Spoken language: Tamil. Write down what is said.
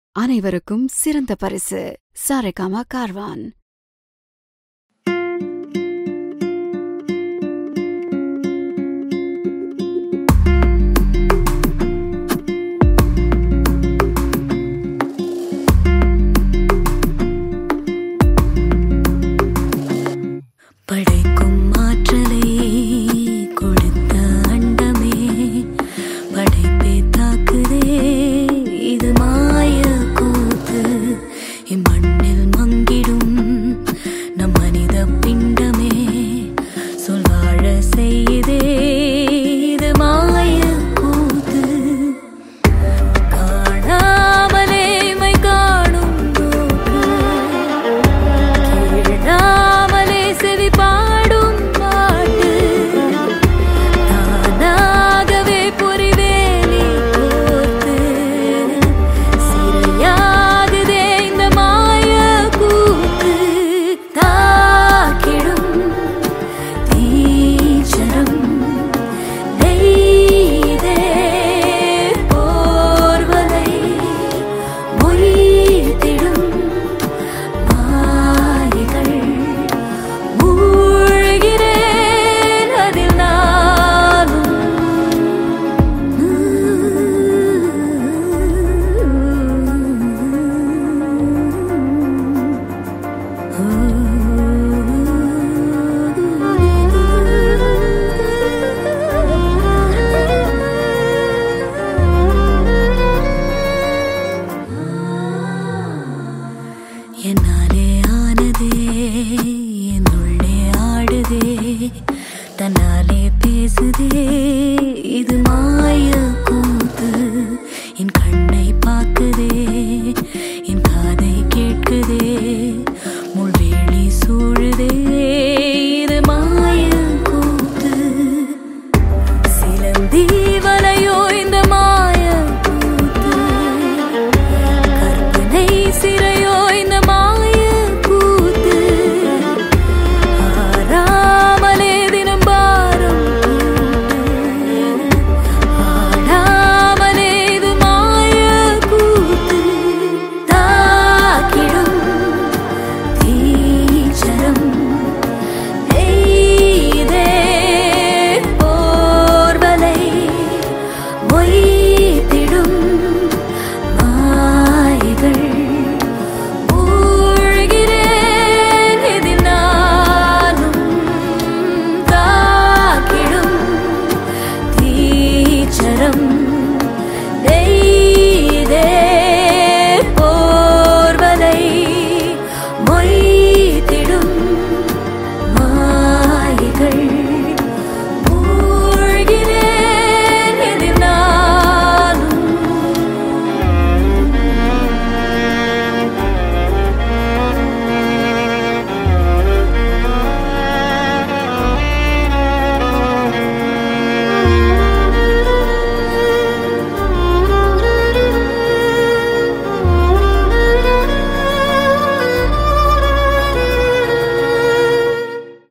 அனைவருக்கும் சிறந்த பரிசு சாரேகாமா கார்வான் படைக்கும் ஆற்றலை கொடுத்த அண்டமே படைப்பே தாக்குதே இது மாய கூத்து இம்மண்ணில் மங்கிடும் நம் மனித பிண்டமே சொல்வாழ செய்தே இது மாய கூத்து காணாமலே மை காணும் நோக்கு கேளாமலே செவி பாடும் பாட்டு தானாகவே பொறிவேலி கோர்த்து சிறையாகுதே இந்த மாய கூத்து தாக்கிடும் தீச்சரம் நெய்தே போர்வலை மொய்திடும் மாயைகள் மூழ்கிறேன் அதில் நானும் என்னாலே ஆனதே என்னுள்ளே ஆடுதே தன்னாலே பேசுதே இது மாய கூத்து என் கண்ணை பார்க்குதே